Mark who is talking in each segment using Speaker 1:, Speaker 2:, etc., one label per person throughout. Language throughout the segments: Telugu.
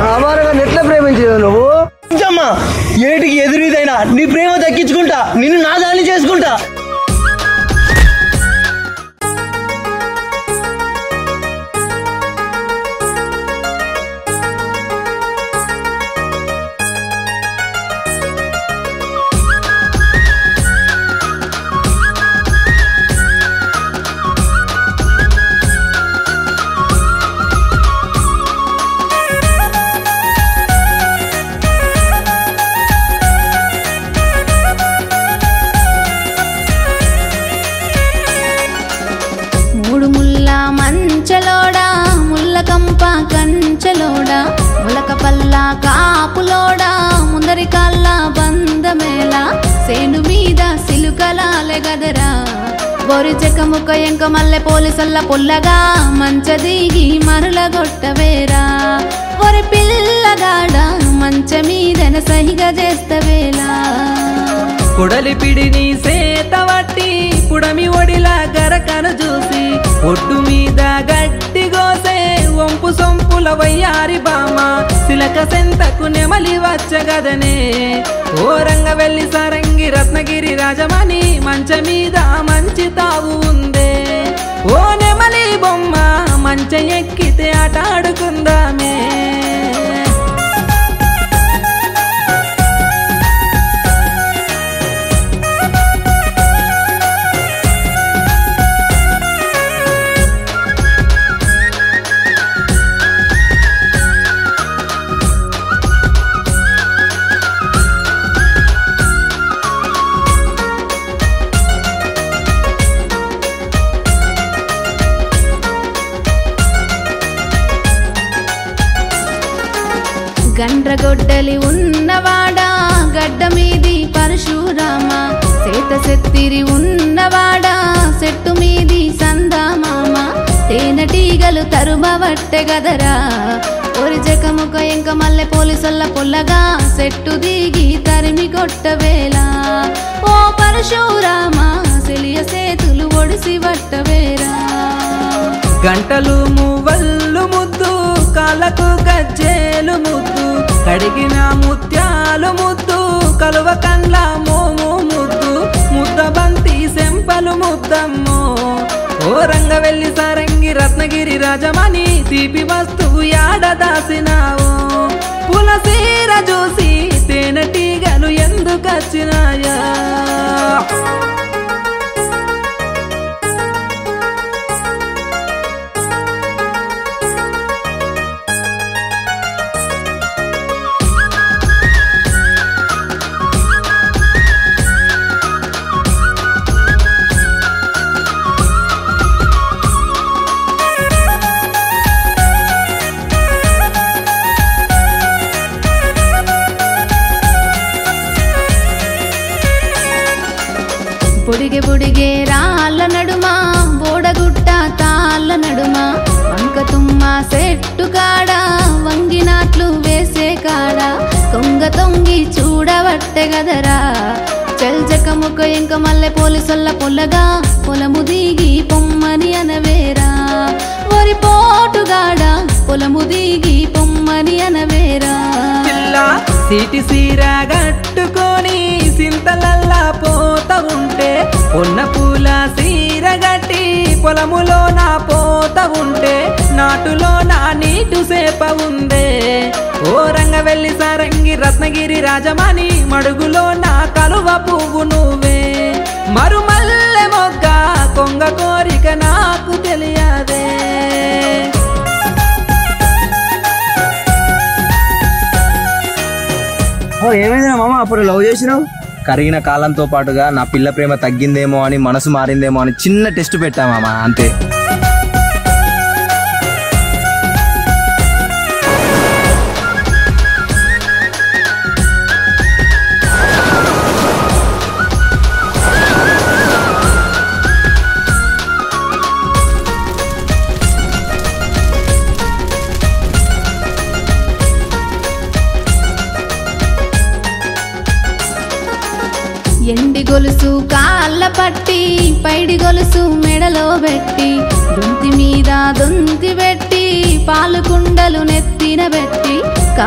Speaker 1: అమారగా ఎట్లా ప్రేమించదు నువ్వు
Speaker 2: అమ్మా ఏటికి ఎదురుదైనా నీ ప్రేమ దక్కించుకుంటా నిన్ను నా దాన్ని చేసుకుంటా
Speaker 3: మూడు ముల్ల మంచలోడా ముల్ల కంప కంచలోడా ములక పల్ల కాపులోడా ముందరి కల్ల బందమేళ సేను మీద సిలుకలాలె గదరా బొరి చెక్క ముక్క ఎంక మల్లె పోలీసల్ల పొల్లగా మంచ దిగి మరుల గొట్టవేరా ఒరి పిల్లగాడ మంచ మీదన సహిగా చేస్తవేలా
Speaker 4: కొడలి పిడిని సేత వట్టి పుడమి ఒడిలా గరకను చూసి ఒడ్డు మీద గట్టి గోసే వంపు సొంపుల వయ్యారి బామ సిలక సెంతకు నెమలి వచ్చగదనే ఓరంగ వెళ్ళి సరంగి రత్నగిరి రాజమణి మంచ మీద మంచి తావు ఉందే ఓ నెమలి బొమ్మ మంచ ఎక్కితే ఆట ఆడుకుందామే
Speaker 3: గండ్రగొడ్డలి ఉన్నవాడా గడ్డ మీది పరశురామ సేత సెత్తిరి ఉన్నవాడా చెట్టు మీది సందామామ తేనెటీగలు తరుమవట్టె గదరా ఒరి జకముక ఎంక మల్లె పోలీసల్ల పొల్లగా చెట్టు దిగి తరిమి కొట్టవేళ ఓ పరశురామ సెలియ సేతులు ఒడిసి వట్టవేరా
Speaker 4: గంటలు మువ్వల్లు ముద్దు కాళ్ళకు గజ్జేలు ముద్దు కడిగిన ముత్యాలు ముద్దు కలువ కండ్ల మోము ముద్దు ముద్ద బంతి సెంపలు ముద్దమ్మో ఓ రంగ వెళ్ళి సారంగి రత్నగిరి రాజమణి తీపి వస్తువు యాడ దాసినావు పులసీర చూసి తేనెటీగలు ఎందుకచ్చినాయా
Speaker 3: బుడిగె బుడిగే రాళ్ళ నడుమ బోడగుట్ట తాళ్ళ నడుమ వంక తుమ్మ సెట్టు కాడ వంగినాట్లు వేసే కాడ కొంగ తొంగి చూడవట్టె గదరా చెల్జక ముక్క ఇంక మల్లె పోలీసొల్ల పొల్లగా పొలము దిగి పొమ్మని అనవేరా ఒరి పోటుగాడ పొలము దిగి పొమ్మని అనవేరా
Speaker 4: పిల్ల సీటి సీర గట్టుకొని సింతలల్లా పోత ఉంటే ఉన్న పూల సీర గట్టి పొలములో నా పోత ఉంటే నాటులో నా నీటు సేప ఉందే ఓ రంగ వెళ్ళి సారంగి రత్నగిరి రాజమణి మడుగులో నా కలువ పువ్వు నువ్వే మరుమల్లె మొగ్గ కొంగ కోరిక నాకు తెలియదే
Speaker 1: ఓ ఏమైందిరా మామ అప్పుడు లవ్ చేసినావు
Speaker 2: కరిగిన కాలంతో పాటుగా నా పిల్ల ప్రేమ తగ్గిందేమో అని మనసు మారిందేమో అని చిన్న టెస్ట్ పెట్టామా అంతే
Speaker 3: ఎండి గొలుసు కాళ్ళ పట్టి పైడి గొలుసు మెడలో పెట్టి దొంతి మీద దొంతి పెట్టి పాలు కుండలు నెత్తిన పెట్టి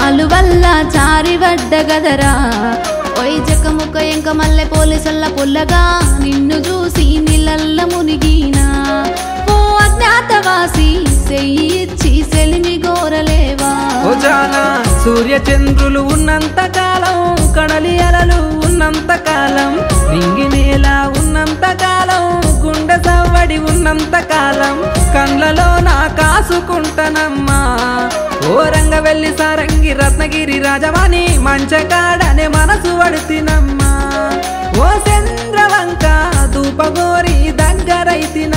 Speaker 3: పడ్డ గదరా ఓయ్ జక్క ముక్క ఎంక మల్లె పోలీసల్ల పుల్లగా నిన్ను చూసి నీళ్ళల్ల మునిగినా ఓ అజ్ఞాతవాసి చెయ్యి ఇచ్చి సెలిమి గోరలేవా
Speaker 4: ఓ జాన సూర్య చంద్రులు ఉన్నంత కాలం కడలి అలలు ఉన్నంత కాలం నింగి నేల ఉన్నంత కాలం గుండె సవ్వడి ఉన్నంత కాలం కండ్లలో నా కాసుకుంటానమ్మా ఓ రంగ వెళ్ళి సారంగి రత్నగిరి రాజవాణి మంచకాడనే మనసు వడితినమ్మా ఓ చంద్రవంక దూపగోరి దగ్గరైతిన